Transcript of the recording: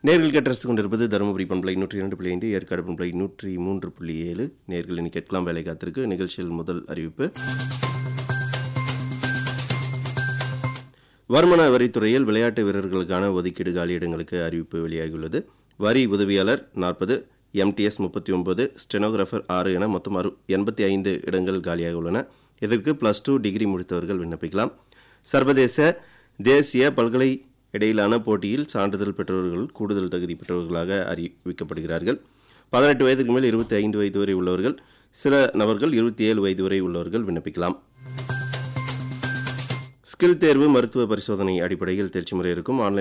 நேர்கள் கேட்டரசு கொண்டிருப்பது தருமபுரி பண்பலை நூற்றி இரண்டு புள்ளி ஐந்து ஏற்காடு பண்பலை நூற்றி மூன்று புள்ளி ஏழு நேர்கள் இனி கேட்கலாம் வேலை காத்திருக்கு நிகழ்ச்சியில் முதல் அறிவிப்பு வருமான வரித்துறையில் விளையாட்டு வீரர்களுக்கான ஒதுக்கீடு காலியிடங்களுக்கு அறிவிப்பு வெளியாகியுள்ளது வரி உதவியாளர் நாற்பது எம்டிஎஸ் முப்பத்தி ஒன்பது ஸ்டெனோகிராஃபர் ஆறு என மொத்தம் அறு எண்பத்தி ஐந்து இடங்கள் காலியாக உள்ளன இதற்கு ப்ளஸ் டூ டிகிரி முடித்தவர்கள் விண்ணப்பிக்கலாம் சர்வதேச தேசிய பல்கலை இடையிலான போட்டியில் சான்றிதழ் பெற்றவர்கள் கூடுதல் தகுதி பெற்றவர்களாக அறிவிக்கப்படுகிறார்கள் பதினெட்டு வயதுக்கு மேல் இருபத்தி ஐந்து வயது வரை உள்ளவர்கள் சில நபர்கள் இருபத்தி ஏழு வயது வரை உள்ளவர்கள் விண்ணப்பிக்கலாம் ஸ்கில் தேர்வு மருத்துவ பரிசோதனை அடிப்படையில் தேர்ச்சி முறை இருக்கும் ஆன்லைன்